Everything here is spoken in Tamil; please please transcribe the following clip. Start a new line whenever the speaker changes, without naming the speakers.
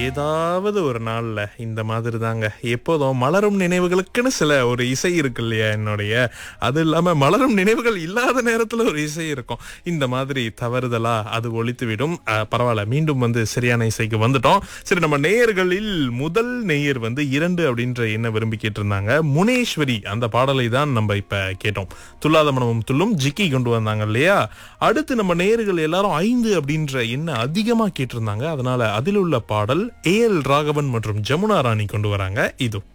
ஏதாவது ஒரு நாள்ல இந்த மாதிரி தாங்க எப்போதும் மலரும் நினைவுகளுக்குன்னு சில ஒரு இசை இருக்கு இல்லையா என்னுடைய அது இல்லாம மலரும் நினைவுகள் இல்லாத நேரத்துல ஒரு இசை இருக்கும் இந்த மாதிரி தவறுதலா அது ஒழித்து விடும் அஹ், பரவாயில்ல மீண்டும் வந்து சரியான இசைக்கு வந்துட்டோம் சரி நம்ம நேயர்களில் முதல் நேயர் வந்து இரண்டு அப்படின்ற என்ன விரும்பி கேட்டிருந்தாங்க முனேஸ்வரி அந்த பாடலை தான் நம்ம இப்ப கேட்டோம் துல்லாத மனமும் துள்ளும் ஜிக்கி கொண்டு வந்தாங்க இல்லையா அடுத்து நம்ம நேயர்கள் எல்லாரும் ஐந்து அப்படின்ற என்ன அதிகமா கேட்டிருந்தாங்க அதனால அதில் உள்ள பாடல் ஏ எல் ராகவன் மற்றும் ஜமுனா ராணி கொண்டு வராங்க இது